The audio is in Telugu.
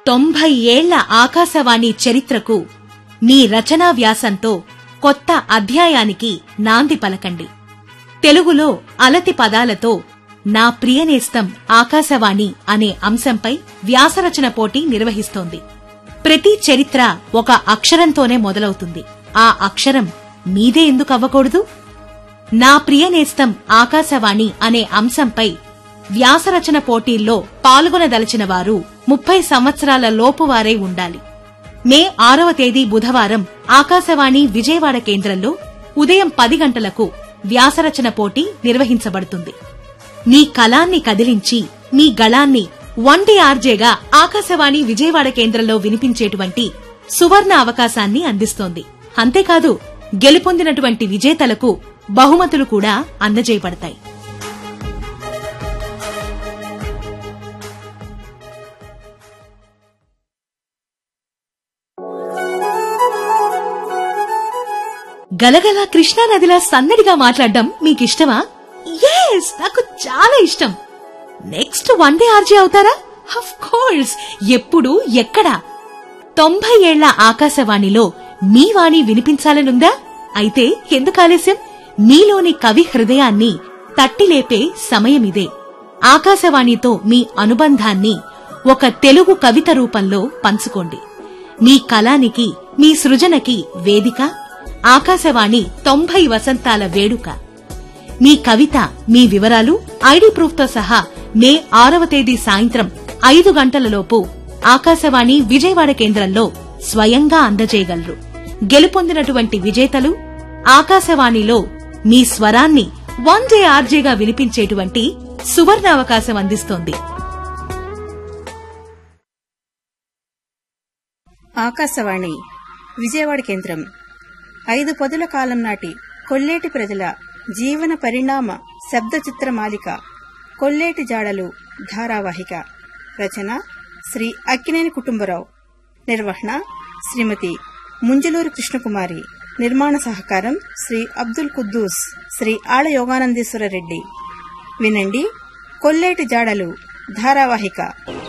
తొంభై ఏళ్ల ఆకాశవాణి చరిత్రకు మీ రచనా వ్యాసంతో కొత్త అధ్యాయానికి నాంది పలకండి తెలుగులో అలతి పదాలతో నా ప్రియనేస్తం ఆకాశవాణి అనే అంశంపై వ్యాసరచన పోటీ నిర్వహిస్తోంది ప్రతి చరిత్ర ఒక అక్షరంతోనే మొదలవుతుంది ఆ అక్షరం మీదే ఎందుకు అవ్వకూడదు నా ప్రియనేస్తం ఆకాశవాణి అనే అంశంపై వ్యాసరచన పోటీల్లో పాల్గొనదలిచిన వారు ముప్పై సంవత్సరాల లోపువారై ఉండాలి మే ఆరవ తేదీ బుధవారం ఆకాశవాణి విజయవాడ కేంద్రంలో ఉదయం పది గంటలకు వ్యాసరచన పోటీ నిర్వహించబడుతుంది మీ కళాన్ని కదిలించి మీ గళాన్ని వన్టీ ఆర్జేగా ఆకాశవాణి విజయవాడ కేంద్రంలో వినిపించేటువంటి సువర్ణ అవకాశాన్ని అందిస్తోంది అంతేకాదు గెలుపొందినటువంటి విజేతలకు బహుమతులు కూడా అందజేయబడతాయి గలగల కృష్ణానదిలా సన్నడిగా మాట్లాడడం మీకిష్టమా ఎస్ నాకు చాలా ఇష్టం నెక్స్ట్ వన్ డే ఆర్జే అవుతారా అఫ్ కోర్స్ ఎప్పుడు ఎక్కడ తొంభై ఏళ్ల ఆకాశవాణిలో మీ వాణి వినిపించాలనుందా అయితే ఎందుకు ఆలస్యం మీలోని కవి హృదయాన్ని తట్టిలేపే సమయమిదే ఆకాశవాణితో మీ అనుబంధాన్ని ఒక తెలుగు కవిత రూపంలో పంచుకోండి మీ కళానికి మీ సృజనకి వేదిక ఆకాశవాణి తొంభై వసంతాల వేడుక మీ కవిత మీ వివరాలు ఐడి ప్రూఫ్తో సహా మే ఆరవ తేదీ సాయంత్రం ఐదు గంటలలోపు ఆకాశవాణి విజయవాడ కేంద్రంలో స్వయంగా అందజేయగలరు గెలుపొందినటువంటి విజేతలు ఆకాశవాణిలో మీ స్వరాన్ని వన్ డే ఆర్జేగా వినిపించేటువంటి సువర్ణ అవకాశం అందిస్తోంది ఆకాశవాణి విజయవాడ కేంద్రం ఐదు పదుల కాలం నాటి కొల్లేటి ప్రజల జీవన పరిణామ శబ్ద చిత్రమాలిక కొల్లేటి జాడలు ధారావాహిక రచన శ్రీ అక్కినేని కుటుంబరావు నిర్వహణ శ్రీమతి ముంజలూరు కృష్ణకుమారి నిర్మాణ సహకారం శ్రీ అబ్దుల్ కుద్దూస్ శ్రీ ఆళ యోగానందేశ్వర రెడ్డి వినండి కొల్లేటి జాడలు ధారావాహిక